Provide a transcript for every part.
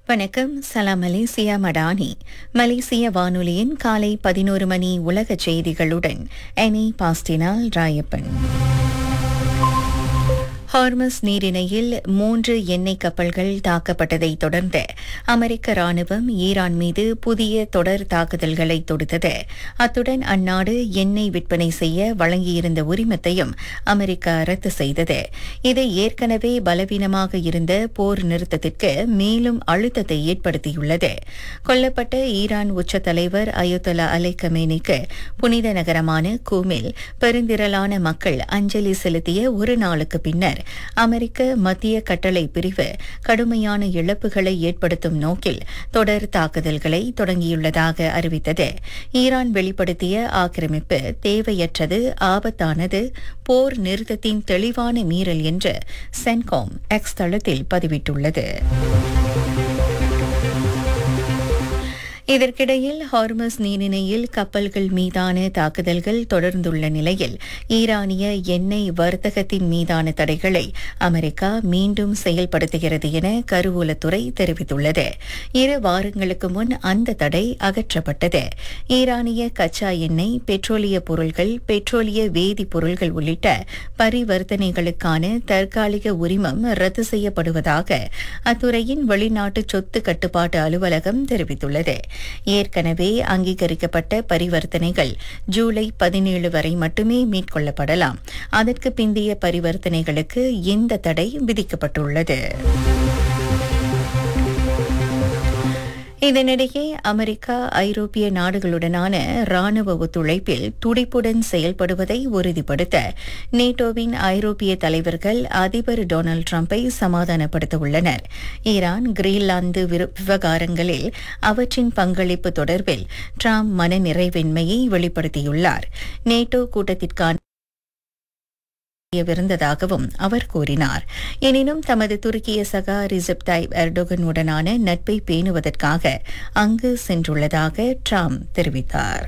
வணக்கம் சலாம் மலேசியா மடானி மலேசிய வானொலியின் காலை பதினோரு மணி உலக செய்திகளுடன் எனி பாஸ்டினால் ராயப்பன் ஹார்மஸ் நீரிணையில் மூன்று எண்ணெய் கப்பல்கள் தாக்கப்பட்டதை தொடர்ந்து அமெரிக்க ராணுவம் ஈரான் மீது புதிய தொடர் தாக்குதல்களை தொடுத்தது அத்துடன் அந்நாடு எண்ணெய் விற்பனை செய்ய வழங்கியிருந்த உரிமத்தையும் அமெரிக்கா ரத்து செய்தது இது ஏற்கனவே பலவீனமாக இருந்த போர் நிறுத்தத்திற்கு மேலும் அழுத்தத்தை ஏற்படுத்தியுள்ளது கொல்லப்பட்ட ஈரான் உச்ச தலைவர் அயோத்தலா அலை கமேனிக்கு புனித நகரமான கூமில் பெருந்திரளான மக்கள் அஞ்சலி செலுத்திய ஒரு நாளுக்கு பின்னர் அமெரிக்க மத்திய கட்டளை பிரிவு கடுமையான இழப்புகளை ஏற்படுத்தும் நோக்கில் தொடர் தாக்குதல்களை தொடங்கியுள்ளதாக அறிவித்தது ஈரான் வெளிப்படுத்திய ஆக்கிரமிப்பு தேவையற்றது ஆபத்தானது போர் நிறுத்தத்தின் தெளிவான மீறல் என்று சென்காம் எக்ஸ் தளத்தில் பதிவிட்டுள்ளது இதற்கிடையில் ஹார்மஸ் நீரிணையில் கப்பல்கள் மீதான தாக்குதல்கள் தொடர்ந்துள்ள நிலையில் ஈரானிய எண்ணெய் வர்த்தகத்தின் மீதான தடைகளை அமெரிக்கா மீண்டும் செயல்படுத்துகிறது என கருவூலத்துறை தெரிவித்துள்ளது இரு வாரங்களுக்கு முன் அந்த தடை அகற்றப்பட்டது ஈரானிய கச்சா எண்ணெய் பெட்ரோலிய பொருள்கள் பெட்ரோலிய வேதிப்பொருள்கள் உள்ளிட்ட பரிவர்த்தனைகளுக்கான தற்காலிக உரிமம் ரத்து செய்யப்படுவதாக அத்துறையின் வெளிநாட்டு சொத்து கட்டுப்பாட்டு அலுவலகம் தெரிவித்துள்ளது ஏற்கனவே அங்கீகரிக்கப்பட்ட பரிவர்த்தனைகள் ஜூலை பதினேழு வரை மட்டுமே மேற்கொள்ளப்படலாம் அதற்கு பிந்தைய பரிவர்த்தனைகளுக்கு இந்த தடை விதிக்கப்பட்டுள்ளது இதனிடையே அமெரிக்கா ஐரோப்பிய நாடுகளுடனான ராணுவ ஒத்துழைப்பில் துடிப்புடன் செயல்படுவதை உறுதிப்படுத்த நேட்டோவின் ஐரோப்பிய தலைவர்கள் அதிபர் டொனால்டு டிரம்பை சமாதானப்படுத்த உள்ளனர் ஈரான் கிரீன்லாந்து விவகாரங்களில் அவற்றின் பங்களிப்பு தொடர்பில் டிரம்ப் மனநிறைவின்மையை வெளிப்படுத்தியுள்ளார் நேட்டோ கூட்டத்திற்கான விருந்ததாகவும் அவர் கூறினார் எனினும் தமது துருக்கிய சகா ரிசப் தாய்ப் எர்டோகனுடனான நட்பை பேணுவதற்காக அங்கு சென்றுள்ளதாக ட்ரம்ப் தெரிவித்தார்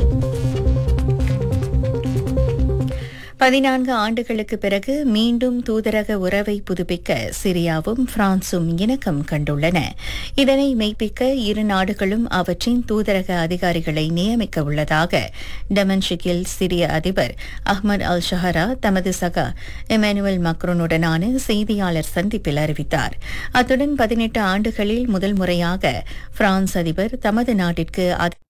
பதினான்கு ஆண்டுகளுக்கு பிறகு மீண்டும் தூதரக உறவை புதுப்பிக்க சிரியாவும் பிரான்சும் இணக்கம் கண்டுள்ளன இதனை மெய்ப்பிக்க இரு நாடுகளும் அவற்றின் தூதரக அதிகாரிகளை நியமிக்க உள்ளதாக டெமன்ஷிக்கில் சிரிய அதிபர் அஹ்மத் அல் ஷஹரா தமது சகா எமானுவல் மக்ரோனுடனான செய்தியாளர் சந்திப்பில் அறிவித்தார் அத்துடன் பதினெட்டு ஆண்டுகளில் முதல் முறையாக பிரான்ஸ் அதிபர் தமது நாட்டிற்கு